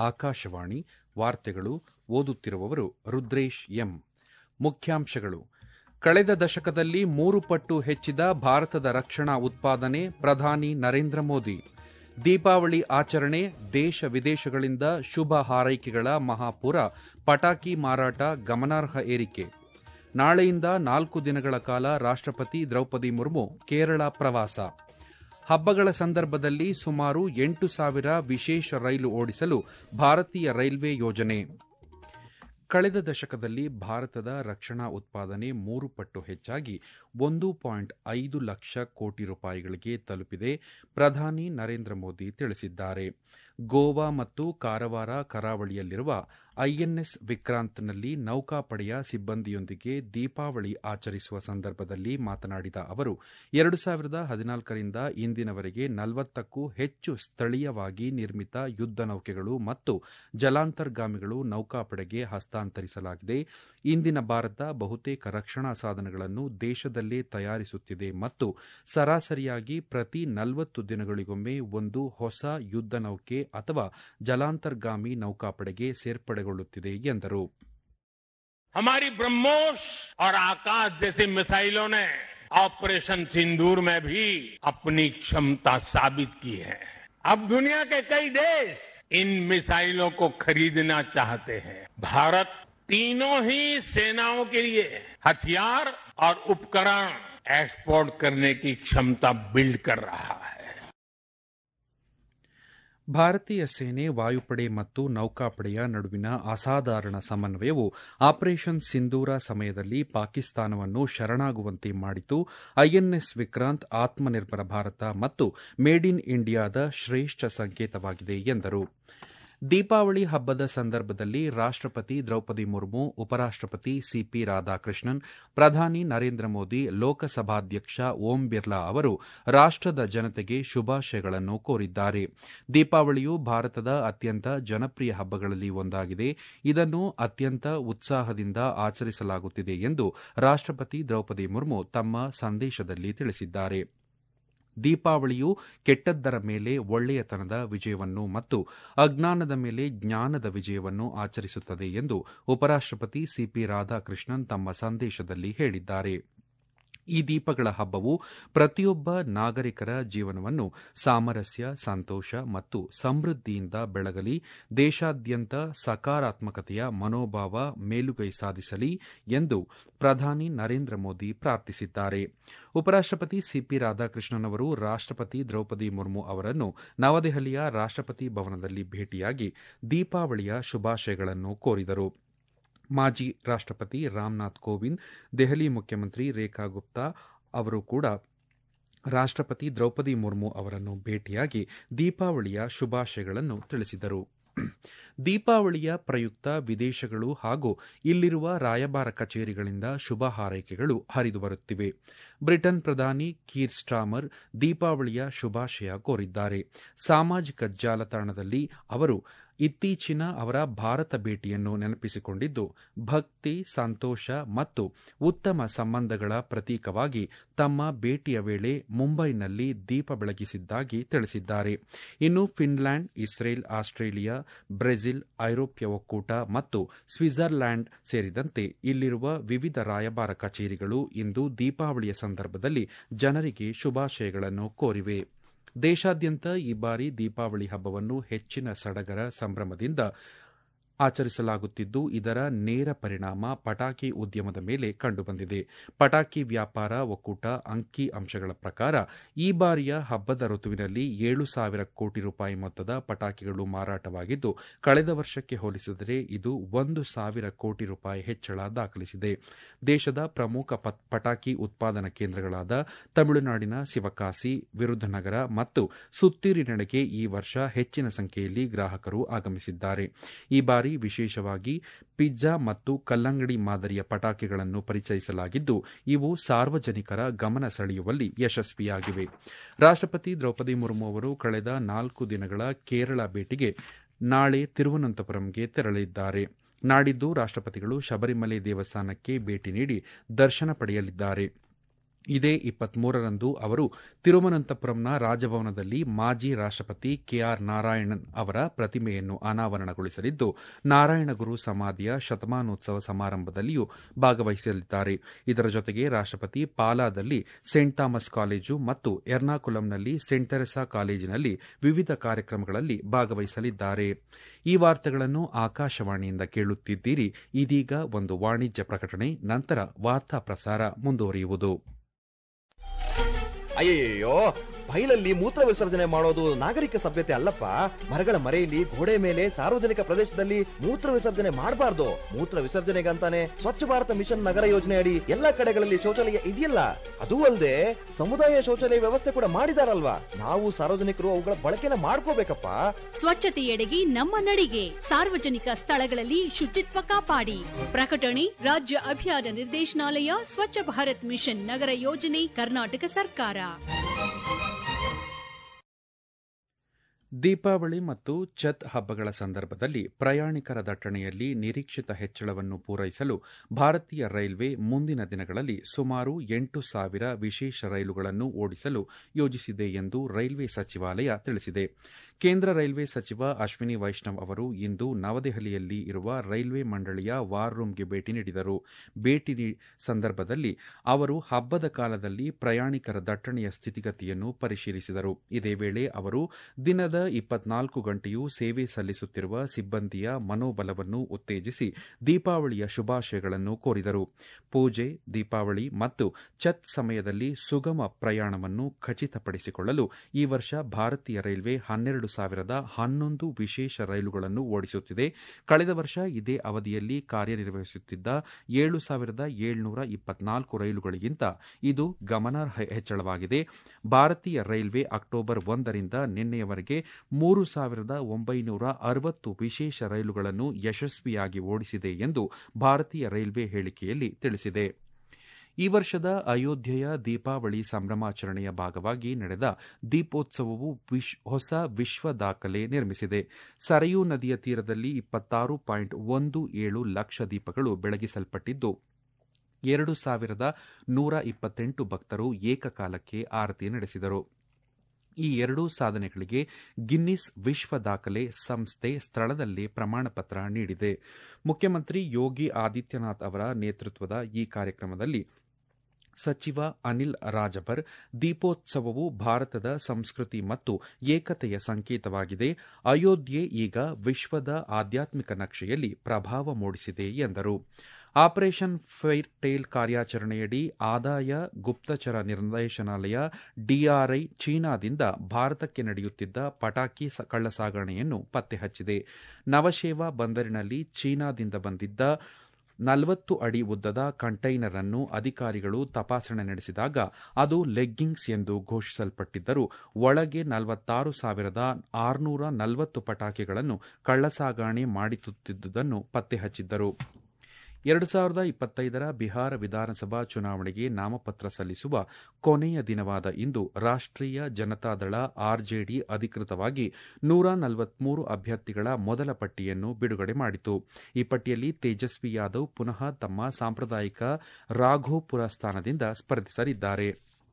ಆಕಾಶವಾಣಿ ವಾರ್ತೆಗಳು ಓದುತ್ತಿರುವವರು ರುದ್ರೇಶ್ ಎಂ ಮುಖ್ಯಾಂಶಗಳು ಕಳೆದ ದಶಕದಲ್ಲಿ ಮೂರು ಪಟ್ಟು ಹೆಚ್ಚಿದ ಭಾರತದ ರಕ್ಷಣಾ ಉತ್ಪಾದನೆ ಪ್ರಧಾನಿ ನರೇಂದ್ರ ಮೋದಿ ದೀಪಾವಳಿ ಆಚರಣೆ ದೇಶ ವಿದೇಶಗಳಿಂದ ಶುಭ ಹಾರೈಕೆಗಳ ಮಹಾಪುರ ಪಟಾಕಿ ಮಾರಾಟ ಗಮನಾರ್ಹ ಏರಿಕೆ ನಾಳೆಯಿಂದ ನಾಲ್ಕು ದಿನಗಳ ಕಾಲ ರಾಷ್ಟ್ರಪತಿ ದ್ರೌಪದಿ ಮುರ್ಮು ಕೇರಳ ಪ್ರವಾಸ ಹಬ್ಬಗಳ ಸಂದರ್ಭದಲ್ಲಿ ಸುಮಾರು ಎಂಟು ಸಾವಿರ ವಿಶೇಷ ರೈಲು ಓಡಿಸಲು ಭಾರತೀಯ ರೈಲ್ವೆ ಯೋಜನೆ ಕಳೆದ ದಶಕದಲ್ಲಿ ಭಾರತದ ರಕ್ಷಣಾ ಉತ್ಪಾದನೆ ಮೂರು ಪಟ್ಟು ಹೆಚ್ಚಾಗಿ ಒಂದು ಪಾಯಿಂಟ್ ಐದು ಲಕ್ಷ ಕೋಟಿ ರೂಪಾಯಿಗಳಿಗೆ ತಲುಪಿದೆ ಪ್ರಧಾನಿ ನರೇಂದ್ರ ಮೋದಿ ತಿಳಿಸಿದ್ದಾರೆ ಗೋವಾ ಮತ್ತು ಕಾರವಾರ ಕರಾವಳಿಯಲ್ಲಿರುವ ಐಎನ್ಎಸ್ ವಿಕ್ರಾಂತ್ನಲ್ಲಿ ನೌಕಾಪಡೆಯ ಸಿಬ್ಬಂದಿಯೊಂದಿಗೆ ದೀಪಾವಳಿ ಆಚರಿಸುವ ಸಂದರ್ಭದಲ್ಲಿ ಮಾತನಾಡಿದ ಅವರು ಎರಡು ಸಾವಿರದ ಹದಿನಾಲ್ಕರಿಂದ ಇಂದಿನವರೆಗೆ ನಲವತ್ತಕ್ಕೂ ಹೆಚ್ಚು ಸ್ಥಳೀಯವಾಗಿ ನಿರ್ಮಿತ ಯುದ್ದ ನೌಕೆಗಳು ಮತ್ತು ಜಲಾಂತರ್ಗಾಮಿಗಳು ನೌಕಾಪಡೆಗೆ ಹಸ್ತಾಂತರಿಸಲಾಗಿದೆ ಇಂದಿನ ಭಾರತ ಬಹುತೇಕ ರಕ್ಷಣಾ ಸಾಧನಗಳನ್ನು ದೇಶದಲ್ಲೇ ತಯಾರಿಸುತ್ತಿದೆ ಮತ್ತು ಸರಾಸರಿಯಾಗಿ ಪ್ರತಿ ನಲವತ್ತು ದಿನಗಳಿಗೊಮ್ಮೆ ಒಂದು ಹೊಸ ಯುದ್ದ ನೌಕೆ ಅಥವಾ ಜಲಾಂತರ್ಗಾಮಿ ನೌಕಾಪಡೆಗೆ ಸೇರ್ಪಡೆಗೊಳ್ಳುತ್ತಿದೆ ಎಂದರು हमारी ब्रह्मोस और आकाश जैसी मिसाइलों ने ऑपरेशन सिंदूर में भी अपनी क्षमता साबित की है अब दुनिया के कई देश इन मिसाइलों को खरीदना चाहते हैं भारत तीनों ही सेनाओं के लिए हथियार और उपकरण एक्सपोर्ट करने की क्षमता बिल्ड कर रहा है ಭಾರತೀಯ ಸೇನೆ ವಾಯುಪಡೆ ಮತ್ತು ನೌಕಾಪಡೆಯ ನಡುವಿನ ಅಸಾಧಾರಣ ಸಮನ್ವಯವು ಆಪರೇಷನ್ ಸಿಂಧೂರ ಸಮಯದಲ್ಲಿ ಪಾಕಿಸ್ತಾನವನ್ನು ಶರಣಾಗುವಂತೆ ಮಾಡಿತು ಐಎನ್ಎಸ್ ವಿಕ್ರಾಂತ್ ಆತ್ಮನಿರ್ಭರ ಭಾರತ ಮತ್ತು ಮೇಡ್ ಇನ್ ಇಂಡಿಯಾದ ಶ್ರೇಷ್ಠ ಸಂಕೇತವಾಗಿದೆ ಎಂದರು ದೀಪಾವಳಿ ಹಬ್ಬದ ಸಂದರ್ಭದಲ್ಲಿ ರಾಷ್ಟ್ರಪತಿ ದ್ರೌಪದಿ ಮುರ್ಮು ಉಪರಾಷ್ಟ್ರಪತಿ ಸಿಪಿ ರಾಧಾಕೃಷ್ಣನ್ ಪ್ರಧಾನಿ ನರೇಂದ್ರ ಮೋದಿ ಲೋಕಸಭಾಧ್ಯಕ್ಷ ಓಂ ಬಿರ್ಲಾ ಅವರು ರಾಷ್ಟದ ಜನತೆಗೆ ಶುಭಾಶಯಗಳನ್ನು ಕೋರಿದ್ದಾರೆ ದೀಪಾವಳಿಯು ಭಾರತದ ಅತ್ಯಂತ ಜನಪ್ರಿಯ ಹಬ್ಬಗಳಲ್ಲಿ ಒಂದಾಗಿದೆ ಇದನ್ನು ಅತ್ಯಂತ ಉತ್ಸಾಹದಿಂದ ಆಚರಿಸಲಾಗುತ್ತಿದೆ ಎಂದು ರಾಷ್ಟ್ರಪತಿ ದ್ರೌಪದಿ ಮುರ್ಮು ತಮ್ಮ ಸಂದೇಶದಲ್ಲಿ ತಿಳಿಸಿದ್ದಾರೆ ದೀಪಾವಳಿಯು ಕೆಟ್ಟದ್ದರ ಮೇಲೆ ಒಳ್ಳೆಯತನದ ವಿಜಯವನ್ನು ಮತ್ತು ಅಜ್ಞಾನದ ಮೇಲೆ ಜ್ಞಾನದ ವಿಜಯವನ್ನು ಆಚರಿಸುತ್ತದೆ ಎಂದು ಉಪರಾಷ್ಟ್ರಪತಿ ಸಿಪಿ ರಾಧಾಕೃಷ್ಣನ್ ತಮ್ಮ ಸಂದೇಶದಲ್ಲಿ ಹೇಳಿದ್ದಾರೆ ಈ ದೀಪಗಳ ಹಬ್ಬವು ಪ್ರತಿಯೊಬ್ಬ ನಾಗರಿಕರ ಜೀವನವನ್ನು ಸಾಮರಸ್ಯ ಸಂತೋಷ ಮತ್ತು ಸಮೃದ್ಧಿಯಿಂದ ಬೆಳಗಲಿ ದೇಶಾದ್ಯಂತ ಸಕಾರಾತ್ಮಕತೆಯ ಮನೋಭಾವ ಮೇಲುಗೈ ಸಾಧಿಸಲಿ ಎಂದು ಪ್ರಧಾನಿ ನರೇಂದ್ರ ಮೋದಿ ಪ್ರಾರ್ಥಿಸಿದ್ದಾರೆ ಉಪರಾಷ್ಟ್ರಪತಿ ಸಿಪಿ ರಾಧಾಕೃಷ್ಣನ್ ಅವರು ರಾಷ್ಟ್ರಪತಿ ದ್ರೌಪದಿ ಮುರ್ಮು ಅವರನ್ನು ನವದೆಹಲಿಯ ರಾಷ್ಟ್ರಪತಿ ಭವನದಲ್ಲಿ ಭೇಟಿಯಾಗಿ ದೀಪಾವಳಿಯ ಶುಭಾಶಯಗಳನ್ನು ಕೋರಿದರು ಮಾಜಿ ರಾಷ್ಟ್ರಪತಿ ರಾಮನಾಥ್ ಕೋವಿಂದ್ ದೆಹಲಿ ಮುಖ್ಯಮಂತ್ರಿ ರೇಖಾ ಗುಪ್ತಾ ಅವರು ಕೂಡ ರಾಷ್ಟ್ರಪತಿ ದ್ರೌಪದಿ ಮುರ್ಮು ಅವರನ್ನು ಭೇಟಿಯಾಗಿ ದೀಪಾವಳಿಯ ಶುಭಾಶಯಗಳನ್ನು ತಿಳಿಸಿದರು ದೀಪಾವಳಿಯ ಪ್ರಯುಕ್ತ ವಿದೇಶಗಳು ಹಾಗೂ ಇಲ್ಲಿರುವ ರಾಯಭಾರ ಕಚೇರಿಗಳಿಂದ ಶುಭ ಹಾರೈಕೆಗಳು ಹರಿದು ಬರುತ್ತಿವೆ ಬ್ರಿಟನ್ ಪ್ರಧಾನಿ ಕೀರ್ ಸ್ಟಾಮರ್ ದೀಪಾವಳಿಯ ಶುಭಾಶಯ ಕೋರಿದ್ದಾರೆ ಸಾಮಾಜಿಕ ಜಾಲತಾಣದಲ್ಲಿ ಅವರು ಇತ್ತೀಚಿನ ಅವರ ಭಾರತ ಭೇಟಿಯನ್ನು ನೆನಪಿಸಿಕೊಂಡಿದ್ದು ಭಕ್ತಿ ಸಂತೋಷ ಮತ್ತು ಉತ್ತಮ ಸಂಬಂಧಗಳ ಪ್ರತೀಕವಾಗಿ ತಮ್ಮ ಭೇಟಿಯ ವೇಳೆ ಮುಂಬೈನಲ್ಲಿ ದೀಪ ಬೆಳಗಿಸಿದ್ದಾಗಿ ತಿಳಿಸಿದ್ದಾರೆ ಇನ್ನು ಫಿನ್ಲ್ಯಾಂಡ್ ಇಸ್ರೇಲ್ ಆಸ್ಟ್ರೇಲಿಯಾ ಬ್ರೆಜಿಲ್ ಐರೋಪ್ಯ ಒಕ್ಕೂಟ ಮತ್ತು ಸ್ವಿಟ್ಜರ್ಲ್ಯಾಂಡ್ ಸೇರಿದಂತೆ ಇಲ್ಲಿರುವ ವಿವಿಧ ರಾಯಭಾರ ಕಚೇರಿಗಳು ಇಂದು ದೀಪಾವಳಿಯ ಸಂದರ್ಭದಲ್ಲಿ ಜನರಿಗೆ ಶುಭಾಶಯಗಳನ್ನು ಕೋರಿವೆ ದೇಶಾದ್ಯಂತ ಈ ಬಾರಿ ದೀಪಾವಳಿ ಹಬ್ಬವನ್ನು ಹೆಚ್ಚಿನ ಸಡಗರ ಸಂಭ್ರಮದಿಂದ ಆಚರಿಸಲಾಗುತ್ತಿದ್ದು ಇದರ ನೇರ ಪರಿಣಾಮ ಪಟಾಕಿ ಉದ್ಯಮದ ಮೇಲೆ ಕಂಡುಬಂದಿದೆ ಪಟಾಕಿ ವ್ಯಾಪಾರ ಒಕ್ಕೂಟ ಅಂಕಿ ಅಂಶಗಳ ಪ್ರಕಾರ ಈ ಬಾರಿಯ ಹಬ್ಬದ ಋತುವಿನಲ್ಲಿ ಏಳು ಸಾವಿರ ಕೋಟಿ ರೂಪಾಯಿ ಮೊತ್ತದ ಪಟಾಕಿಗಳು ಮಾರಾಟವಾಗಿದ್ದು ಕಳೆದ ವರ್ಷಕ್ಕೆ ಹೋಲಿಸಿದರೆ ಇದು ಒಂದು ಸಾವಿರ ಕೋಟಿ ರೂಪಾಯಿ ಹೆಚ್ಚಳ ದಾಖಲಿಸಿದೆ ದೇಶದ ಪ್ರಮುಖ ಪಟಾಕಿ ಉತ್ಪಾದನಾ ಕೇಂದ್ರಗಳಾದ ತಮಿಳುನಾಡಿನ ಶಿವಕಾಸಿ ವಿರುದ್ಧನಗರ ಮತ್ತು ಸುತ್ತೂರಿನೆಡೆಗೆ ಈ ವರ್ಷ ಹೆಚ್ಚಿನ ಸಂಖ್ಯೆಯಲ್ಲಿ ಗ್ರಾಹಕರು ಆಗಮಿಸಿದ್ದಾರೆ ಈ ಬಾರಿ ವಿಶೇಷವಾಗಿ ಪಿಜ್ಜಾ ಮತ್ತು ಕಲ್ಲಂಗಡಿ ಮಾದರಿಯ ಪಟಾಕಿಗಳನ್ನು ಪರಿಚಯಿಸಲಾಗಿದ್ದು ಇವು ಸಾರ್ವಜನಿಕರ ಗಮನ ಸೆಳೆಯುವಲ್ಲಿ ಯಶಸ್ವಿಯಾಗಿವೆ ರಾಷ್ಟ್ರಪತಿ ದ್ರೌಪದಿ ಮುರ್ಮು ಅವರು ಕಳೆದ ನಾಲ್ಕು ದಿನಗಳ ಕೇರಳ ಭೇಟಿಗೆ ನಾಳೆ ತಿರುವನಂತಪುರಂಗೆ ತೆರಳಿದ್ದಾರೆ ನಾಡಿದ್ದು ರಾಷ್ಟ್ರಪತಿಗಳು ಶಬರಿಮಲೆ ದೇವಸ್ಥಾನಕ್ಕೆ ಭೇಟಿ ನೀಡಿ ದರ್ಶನ ಪಡೆಯಲಿದ್ದಾರೆ ಇದೇ ಇಪ್ಪತ್ಮೂರರಂದು ಅವರು ತಿರುವನಂತಪುರಂನ ರಾಜಭವನದಲ್ಲಿ ಮಾಜಿ ರಾಷ್ಟಪತಿ ಕೆಆರ್ ನಾರಾಯಣನ್ ಅವರ ಪ್ರತಿಮೆಯನ್ನು ಅನಾವರಣಗೊಳಿಸಲಿದ್ದು ನಾರಾಯಣಗುರು ಸಮಾಧಿಯ ಶತಮಾನೋತ್ಸವ ಸಮಾರಂಭದಲ್ಲಿಯೂ ಭಾಗವಹಿಸಲಿದ್ದಾರೆ ಇದರ ಜೊತೆಗೆ ರಾಷ್ಟಪತಿ ಪಾಲಾದಲ್ಲಿ ಸೇಂಟ್ ಥಾಮಸ್ ಕಾಲೇಜು ಮತ್ತು ಎರ್ನಾಕುಲಂನಲ್ಲಿ ಸೇಂಟ್ ತೆರೆಸಾ ಕಾಲೇಜಿನಲ್ಲಿ ವಿವಿಧ ಕಾರ್ಯಕ್ರಮಗಳಲ್ಲಿ ಭಾಗವಹಿಸಲಿದ್ದಾರೆ ಈ ವಾರ್ತೆಗಳನ್ನು ಆಕಾಶವಾಣಿಯಿಂದ ಕೇಳುತ್ತಿದ್ದೀರಿ ಇದೀಗ ಒಂದು ವಾಣಿಜ್ಯ ಪ್ರಕಟಣೆ ನಂತರ ವಾರ್ತಾ ಪ್ರಸಾರ ಮುಂದುವರಿಯುವುದು ಅಯ್ಯಯ್ಯೋ ಬೈಲಲ್ಲಿ ಮೂತ್ರ ವಿಸರ್ಜನೆ ಮಾಡೋದು ನಾಗರಿಕ ಸಭ್ಯತೆ ಅಲ್ಲಪ್ಪ ಮರಗಳ ಮರೆಯಲ್ಲಿ ಗೋಡೆ ಮೇಲೆ ಸಾರ್ವಜನಿಕ ಪ್ರದೇಶದಲ್ಲಿ ಮೂತ್ರ ವಿಸರ್ಜನೆ ಮಾಡಬಾರ್ದು ಮೂತ್ರ ವಿಸರ್ಜನೆಗಂತಾನೆ ಸ್ವಚ್ಛ ಭಾರತ ಮಿಷನ್ ನಗರ ಯೋಜನೆ ಅಡಿ ಎಲ್ಲಾ ಕಡೆಗಳಲ್ಲಿ ಶೌಚಾಲಯ ಇದೆಯಲ್ಲ ಅದೂ ಅಲ್ಲದೆ ಸಮುದಾಯ ಶೌಚಾಲಯ ವ್ಯವಸ್ಥೆ ಕೂಡ ಮಾಡಿದಾರಲ್ವಾ ನಾವು ಸಾರ್ವಜನಿಕರು ಅವುಗಳ ಬಳಕೆನ ಮಾಡ್ಕೋಬೇಕಪ್ಪ ಸ್ವಚ್ಛತೆಯೆಡೆಗೆ ನಮ್ಮ ನಡಿಗೆ ಸಾರ್ವಜನಿಕ ಸ್ಥಳಗಳಲ್ಲಿ ಶುಚಿತ್ವ ಕಾಪಾಡಿ ಪ್ರಕಟಣೆ ರಾಜ್ಯ ಅಭಿಯಾನ ನಿರ್ದೇಶನಾಲಯ ಸ್ವಚ್ಛ ಭಾರತ್ ಮಿಷನ್ ನಗರ ಯೋಜನೆ ಕರ್ನಾಟಕ ಸರ್ಕಾರ ದೀಪಾವಳಿ ಮತ್ತು ಛತ್ ಹಬ್ಬಗಳ ಸಂದರ್ಭದಲ್ಲಿ ಪ್ರಯಾಣಿಕರ ದಟ್ಟಣೆಯಲ್ಲಿ ನಿರೀಕ್ಷಿತ ಹೆಚ್ಚಳವನ್ನು ಪೂರೈಸಲು ಭಾರತೀಯ ರೈಲ್ವೆ ಮುಂದಿನ ದಿನಗಳಲ್ಲಿ ಸುಮಾರು ಎಂಟು ಸಾವಿರ ವಿಶೇಷ ರೈಲುಗಳನ್ನು ಓಡಿಸಲು ಯೋಜಿಸಿದೆ ಎಂದು ರೈಲ್ವೆ ಸಚಿವಾಲಯ ತಿಳಿಸಿದೆ ಕೇಂದ್ರ ರೈಲ್ವೆ ಸಚಿವ ಅಶ್ವಿನಿ ವೈಷ್ಣವ್ ಅವರು ಇಂದು ನವದೆಹಲಿಯಲ್ಲಿ ಇರುವ ರೈಲ್ವೆ ಮಂಡಳಿಯ ವಾರ್ ರೂಮ್ಗೆ ಭೇಟಿ ನೀಡಿದರು ಭೇಟಿ ಸಂದರ್ಭದಲ್ಲಿ ಅವರು ಹಬ್ಬದ ಕಾಲದಲ್ಲಿ ಪ್ರಯಾಣಿಕರ ದಟ್ಟಣೆಯ ಸ್ಥಿತಿಗತಿಯನ್ನು ಪರಿಶೀಲಿಸಿದರು ಇದೇ ವೇಳೆ ಅವರು ದಿನದ ಇಪ್ಪತ್ನಾಲ್ಕು ಗಂಟೆಯೂ ಸೇವೆ ಸಲ್ಲಿಸುತ್ತಿರುವ ಸಿಬ್ಬಂದಿಯ ಮನೋಬಲವನ್ನು ಉತ್ತೇಜಿಸಿ ದೀಪಾವಳಿಯ ಶುಭಾಶಯಗಳನ್ನು ಕೋರಿದರು ಪೂಜೆ ದೀಪಾವಳಿ ಮತ್ತು ಛತ್ ಸಮಯದಲ್ಲಿ ಸುಗಮ ಪ್ರಯಾಣವನ್ನು ಖಚಿತಪಡಿಸಿಕೊಳ್ಳಲು ಈ ವರ್ಷ ಭಾರತೀಯ ರೈಲ್ವೆ ಹನ್ನೆರಡು ಸಾವಿರದ ಹನ್ನೊಂದು ವಿಶೇಷ ರೈಲುಗಳನ್ನು ಓಡಿಸುತ್ತಿದೆ ಕಳೆದ ವರ್ಷ ಇದೇ ಅವಧಿಯಲ್ಲಿ ಕಾರ್ಯನಿರ್ವಹಿಸುತ್ತಿದ್ದ ಏಳು ಸಾವಿರದ ಏಳ್ನೂರ ಇಪ್ಪತ್ನಾಲ್ಕು ರೈಲುಗಳಿಗಿಂತ ಇದು ಗಮನಾರ್ಹ ಹೆಚ್ಚಳವಾಗಿದೆ ಭಾರತೀಯ ರೈಲ್ವೆ ಅಕ್ಟೋಬರ್ ಒಂದರಿಂದ ನಿನ್ನೆಯವರೆಗೆ ಮೂರು ಸಾವಿರದ ಒಂಬೈನೂರ ಅರವತ್ತು ವಿಶೇಷ ರೈಲುಗಳನ್ನು ಯಶಸ್ವಿಯಾಗಿ ಓಡಿಸಿದೆ ಎಂದು ಭಾರತೀಯ ರೈಲ್ವೆ ಹೇಳಿಕೆಯಲ್ಲಿ ತಿಳಿಸಿದೆ ಈ ವರ್ಷದ ಅಯೋಧ್ಯೆಯ ದೀಪಾವಳಿ ಸಂಭ್ರಮಾಚರಣೆಯ ಭಾಗವಾಗಿ ನಡೆದ ದೀಪೋತ್ಸವವು ಹೊಸ ವಿಶ್ವ ದಾಖಲೆ ನಿರ್ಮಿಸಿದೆ ಸರಯೂ ನದಿಯ ತೀರದಲ್ಲಿ ಇಪ್ಪತ್ತಾರು ಪಾಯಿಂಟ್ ಒಂದು ಏಳು ಲಕ್ಷ ದೀಪಗಳು ಬೆಳಗಿಸಲ್ಪಟ್ಟಿದ್ದು ಎರಡು ಸಾವಿರದ ನೂರ ಇಪ್ಪತ್ತೆಂಟು ಭಕ್ತರು ಏಕಕಾಲಕ್ಕೆ ಆರತಿ ನಡೆಸಿದರು ಈ ಎರಡೂ ಸಾಧನೆಗಳಿಗೆ ಗಿನ್ನಿಸ್ ವಿಶ್ವ ದಾಖಲೆ ಸಂಸ್ಥೆ ಸ್ಥಳದಲ್ಲೇ ಪ್ರಮಾಣಪತ್ರ ನೀಡಿದೆ ಮುಖ್ಯಮಂತ್ರಿ ಯೋಗಿ ಆದಿತ್ಯನಾಥ್ ಅವರ ನೇತೃತ್ವದ ಈ ಕಾರ್ಯಕ್ರಮದಲ್ಲಿ ಸಚಿವ ಅನಿಲ್ ರಾಜಭರ್ ದೀಪೋತ್ಸವವು ಭಾರತದ ಸಂಸ್ಕೃತಿ ಮತ್ತು ಏಕತೆಯ ಸಂಕೇತವಾಗಿದೆ ಅಯೋಧ್ಯೆ ಈಗ ವಿಶ್ವದ ಆಧ್ಯಾತ್ಮಿಕ ನಕ್ಷೆಯಲ್ಲಿ ಪ್ರಭಾವ ಮೂಡಿಸಿದೆ ಎಂದರು ಆಪರೇಷನ್ ಫೈರ್ ಟೇಲ್ ಕಾರ್ಯಾಚರಣೆಯಡಿ ಆದಾಯ ಗುಪ್ತಚರ ನಿರ್ದೇಶನಾಲಯ ಡಿಆರ್ಐ ಚೀನಾದಿಂದ ಭಾರತಕ್ಕೆ ನಡೆಯುತ್ತಿದ್ದ ಪಟಾಕಿ ಕಳ್ಳಸಾಗಣೆಯನ್ನು ಪತ್ತೆ ಹಚ್ಚಿದೆ ನವಶೇವಾ ಬಂದರಿನಲ್ಲಿ ಚೀನಾದಿಂದ ಬಂದಿದ್ದ ನಲವತ್ತು ಅಡಿ ಉದ್ದದ ಕಂಟೈನರ್ ಅನ್ನು ಅಧಿಕಾರಿಗಳು ತಪಾಸಣೆ ನಡೆಸಿದಾಗ ಅದು ಲೆಗ್ಗಿಂಗ್ಸ್ ಎಂದು ಘೋಷಿಸಲ್ಪಟ್ಟಿದ್ದರೂ ಒಳಗೆ ನಲವತ್ತಾರು ಸಾವಿರದ ಆರುನೂರ ನಲವತ್ತು ಪಟಾಕಿಗಳನ್ನು ಕಳ್ಳಸಾಗಣೆ ಮಾಡಿಸುತ್ತಿದ್ದುದನ್ನು ಪತ್ತೆ ಹಚ್ಚಿದ್ದರು ಎರಡು ಸಾವಿರದ ಇಪ್ಪತ್ತೈದರ ಬಿಹಾರ ವಿಧಾನಸಭಾ ಚುನಾವಣೆಗೆ ನಾಮಪತ್ರ ಸಲ್ಲಿಸುವ ಕೊನೆಯ ದಿನವಾದ ಇಂದು ರಾಷ್ಟ್ರೀಯ ಜನತಾದಳ ಆರ್ಜೆಡಿ ಅಧಿಕೃತವಾಗಿ ನೂರ ನಲವತ್ಮೂರು ಅಭ್ಯರ್ಥಿಗಳ ಮೊದಲ ಪಟ್ಟಿಯನ್ನು ಬಿಡುಗಡೆ ಮಾಡಿತು ಈ ಪಟ್ಟಿಯಲ್ಲಿ ತೇಜಸ್ವಿ ಯಾದವ್ ಪುನಃ ತಮ್ಮ ಸಾಂಪ್ರದಾಯಿಕ ರಾಘೋಪುರ ಸ್ಥಾನದಿಂದ ಸ್ಪರ್ಧಿಸಲಿದ್ದಾರೆ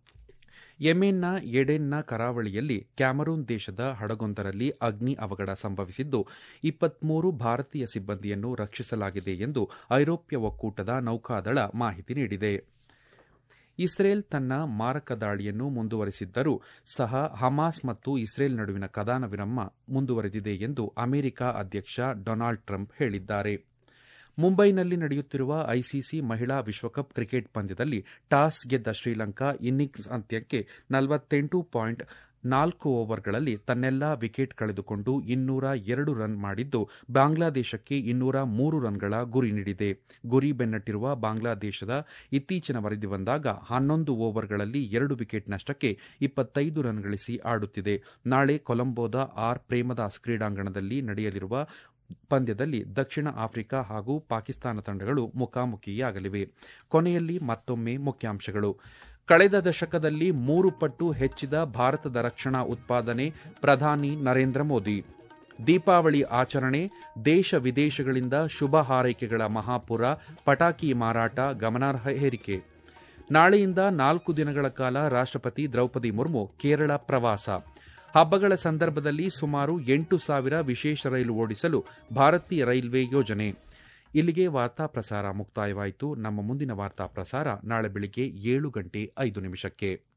ಯೆಮೆನ್ನ ಎಡೆನ್ನ ಕರಾವಳಿಯಲ್ಲಿ ಕ್ಯಾಮರೂನ್ ದೇಶದ ಹಡಗೊಂದರಲ್ಲಿ ಅಗ್ನಿ ಅವಘಡ ಸಂಭವಿಸಿದ್ದು ಇಪ್ಪತ್ಮೂರು ಭಾರತೀಯ ಸಿಬ್ಬಂದಿಯನ್ನು ರಕ್ಷಿಸಲಾಗಿದೆ ಎಂದು ಐರೋಪ್ಯ ಒಕ್ಕೂಟದ ನೌಕಾದಳ ಮಾಹಿತಿ ನೀಡಿದೆ ಇಸ್ರೇಲ್ ತನ್ನ ಮಾರಕ ದಾಳಿಯನ್ನು ಮುಂದುವರೆಸಿದ್ದರೂ ಸಹ ಹಮಾಸ್ ಮತ್ತು ಇಸ್ರೇಲ್ ನಡುವಿನ ಕದಾನ ವಿರಾಮ ಮುಂದುವರೆದಿದೆ ಎಂದು ಅಮೆರಿಕ ಅಧ್ಯಕ್ಷ ಡೊನಾಲ್ಡ್ ಟ್ರಂಪ್ ಹೇಳಿದ್ದಾರೆ ಮುಂಬೈನಲ್ಲಿ ನಡೆಯುತ್ತಿರುವ ಐಸಿಸಿ ಮಹಿಳಾ ವಿಶ್ವಕಪ್ ಕ್ರಿಕೆಟ್ ಪಂದ್ಯದಲ್ಲಿ ಟಾಸ್ ಗೆದ್ದ ಶ್ರೀಲಂಕಾ ಇನ್ನಿಂಗ್ಸ್ ಅಂತ್ಯಕ್ಕೆ ನಲವತ್ತೆಂಟು ಪಾಯಿಂಟ್ ನಾಲ್ಕು ಓವರ್ಗಳಲ್ಲಿ ತನ್ನೆಲ್ಲಾ ವಿಕೆಟ್ ಕಳೆದುಕೊಂಡು ಇನ್ನೂರ ಎರಡು ರನ್ ಮಾಡಿದ್ದು ಬಾಂಗ್ಲಾದೇಶಕ್ಕೆ ಇನ್ನೂರ ಮೂರು ರನ್ಗಳ ಗುರಿ ನೀಡಿದೆ ಗುರಿ ಬೆನ್ನಟ್ಟಿರುವ ಬಾಂಗ್ಲಾದೇಶದ ಇತ್ತೀಚಿನ ವರದಿ ಬಂದಾಗ ಹನ್ನೊಂದು ಓವರ್ಗಳಲ್ಲಿ ಎರಡು ವಿಕೆಟ್ ನಷ್ಟಕ್ಕೆ ಇಪ್ಪತ್ತೈದು ರನ್ ಗಳಿಸಿ ಆಡುತ್ತಿದೆ ನಾಳೆ ಕೊಲಂಬೋದ ಆರ್ ಪ್ರೇಮದಾಸ್ ಕ್ರೀಡಾಂಗಣದಲ್ಲಿ ನಡೆಯಲಿರುವ ಪಂದ್ಯದಲ್ಲಿ ದಕ್ಷಿಣ ಆಫ್ರಿಕಾ ಹಾಗೂ ಪಾಕಿಸ್ತಾನ ತಂಡಗಳು ಮುಖಾಮುಖಿಯಾಗಲಿವೆ ಕೊನೆಯಲ್ಲಿ ಮತ್ತೊಮ್ಮೆ ಮುಖ್ಯಾಂಶಗಳು ಕಳೆದ ದಶಕದಲ್ಲಿ ಮೂರು ಪಟ್ಟು ಹೆಚ್ಚಿದ ಭಾರತದ ರಕ್ಷಣಾ ಉತ್ಪಾದನೆ ಪ್ರಧಾನಿ ನರೇಂದ್ರ ಮೋದಿ ದೀಪಾವಳಿ ಆಚರಣೆ ದೇಶ ವಿದೇಶಗಳಿಂದ ಶುಭ ಹಾರೈಕೆಗಳ ಮಹಾಪುರ ಪಟಾಕಿ ಮಾರಾಟ ಗಮನಾರ್ಹ ಏರಿಕೆ ನಾಳೆಯಿಂದ ನಾಲ್ಕು ದಿನಗಳ ಕಾಲ ರಾಷ್ಟ್ರಪತಿ ದ್ರೌಪದಿ ಮುರ್ಮು ಕೇರಳ ಪ್ರವಾಸ ಹಬ್ಬಗಳ ಸಂದರ್ಭದಲ್ಲಿ ಸುಮಾರು ಎಂಟು ಸಾವಿರ ವಿಶೇಷ ರೈಲು ಓಡಿಸಲು ಭಾರತೀಯ ರೈಲ್ವೆ ಯೋಜನೆ ಇಲ್ಲಿಗೆ ವಾರ್ತಾ ಪ್ರಸಾರ ಮುಕ್ತಾಯವಾಯಿತು ನಮ್ಮ ಮುಂದಿನ ವಾರ್ತಾ ಪ್ರಸಾರ ನಾಳೆ ಬೆಳಿಗ್ಗೆ ಏಳು ಗಂಟೆ ಐದು ನಿಮಿಷಕ್ಕೆ